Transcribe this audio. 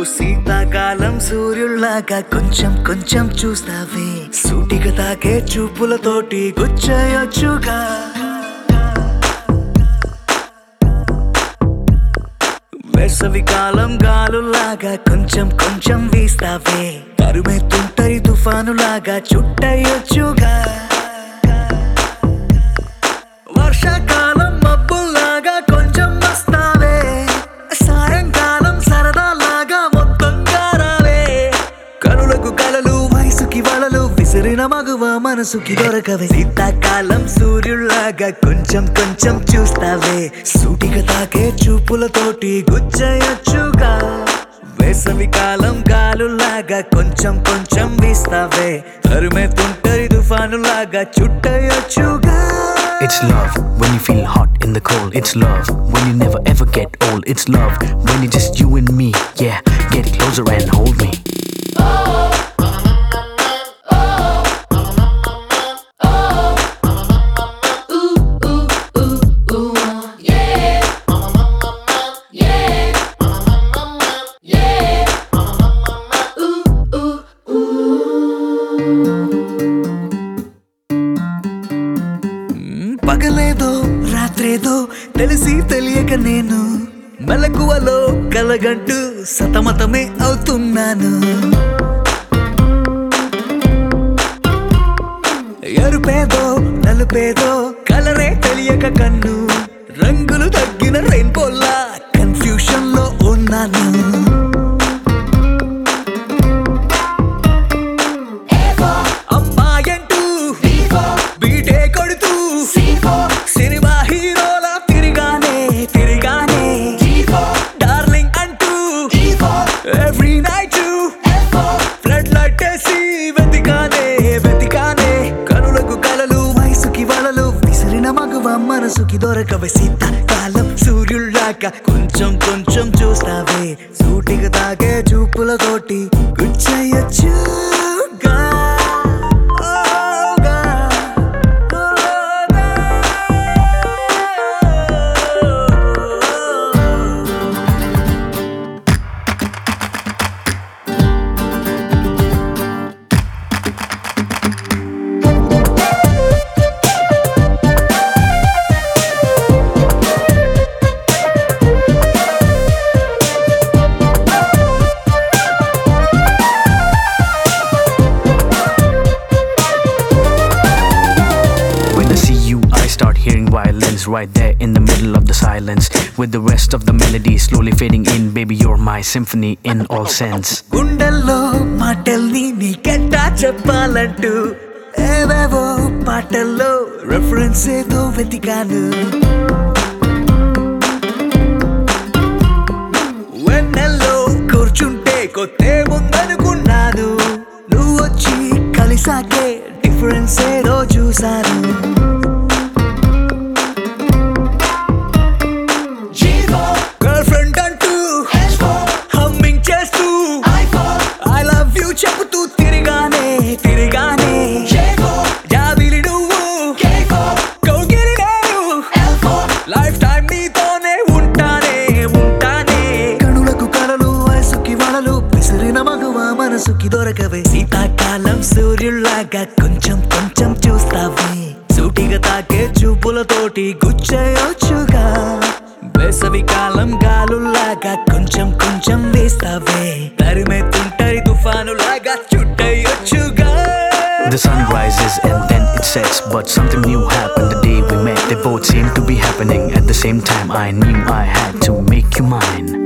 శీతాకాలం సూర్యుల్లాగా కొంచెం కొంచెం చూస్తావే సూటిగా తాకే చూపులతోటి గుచ్చయొచ్చుగా వేసవి కాలం గాలులాగా కొంచెం కొంచెం వీస్తావే తరుమెత్తుంటరి తుఫానులాగా చుట్టయొచ్చుగా వర్షాకాలం మబ్బుల్లాగా కొంచెం వస్తావే సాయంకాలం సరదాలాగా మొత్తంగా రావే కనులకు కలలు వయసుకి వలలు విసిరిన మగువ మనసుకి దొరకవే శీతాకాలం సూర్యుల్లాగా కొంచెం కొంచెం చూస్తావే సూటిగా తాకే చూపులతోటి గుచ్చయొచ్చుగా వేసవి కాలం గాలులాగా కొంచెం కొంచెం వీస్తావే తరుమెత్తుంటరి తుఫానులాగా చుట్టయొచ్చుగా It's love when you feel hot in the cold. It's love when you never ever get old. It's love when it's just you and me. Yeah, get closer and hold me. పగలేదో రాత్రేదో తెలిసి తెలియక నేను మెలకువలో కలగంటూ సతమతమే అవుతున్నాను ఎరుపేదో నలుపేదో కలరే తెలియక కన్ను రంగులు తగ్గిన రెయిన్బోలా confusion లో ఉన్నాను అమ్మాయంటూ బీటే కొడుతూ సినిమా హీరోలా తిరిగానే తిరిగానే డార్లింగ్ అంటూ ఎవ్రీ నైట్ ఫ్లడ్ లైట్ వేసి వెతికానే వెతికానే కనులకు కలలు వయసుకి వలలు విసిరిన మగువ మనసుకి దొరకవే శీతాకాలం సూర్యుళ్ళాక కొంచెం కొంచెం చూస్తావే సూటిగా తాగే చూపులతోటి గుచ్చయచ్చుగా ఓగా, ఓగా. When I see you, I start hearing violins right there in the middle of the silence. With the rest of the melody slowly fading in, baby, you're my symphony in all sense. గుండెల్లో మాటల్ని నీకెట్టా చెప్పాలంటూ ఏవేవో పాటల్లో reference ఏదో వెతికాను వెన్నెల్లో కూర్చుంటే కొత్తే ముందనుకున్నాను నువ్వు వచ్చి కలిసాకే డిఫరెన్స్ ఏదో చూశాను గర్ల్ ఫ్రెండ్ అంటూ హమ్మింగ్ చేస్తూ ఐ లవ్ యూ చెబుతూ తిరిగానే తిరిగానే జాబిలి నువ్వు కౌగిలి నేను లైఫ్ టైం నీతోనే ఉంటానే ఉంటానే కనులకు కలలు వయసుకి వలలు విసిరిన మగువ మనసుకి దొరకవే శీతాకాలం సూర్యుల్లాగా కొంచెం కొంచెం చూస్తావే సూటిగా తాకే చూపులతోటి గుచ్చయొచ్చుగా వేసవి కాలం గాలుల్లాగా కొంచెం కొంచెం వేస్తావే తరిమెత్తుంటరి తుఫానులాగా చుట్టయొచ్చుగా The sun rises and then it sets, but something new happened the day we met. They both seemed to be happening at the same time. I knew I had to make you mine.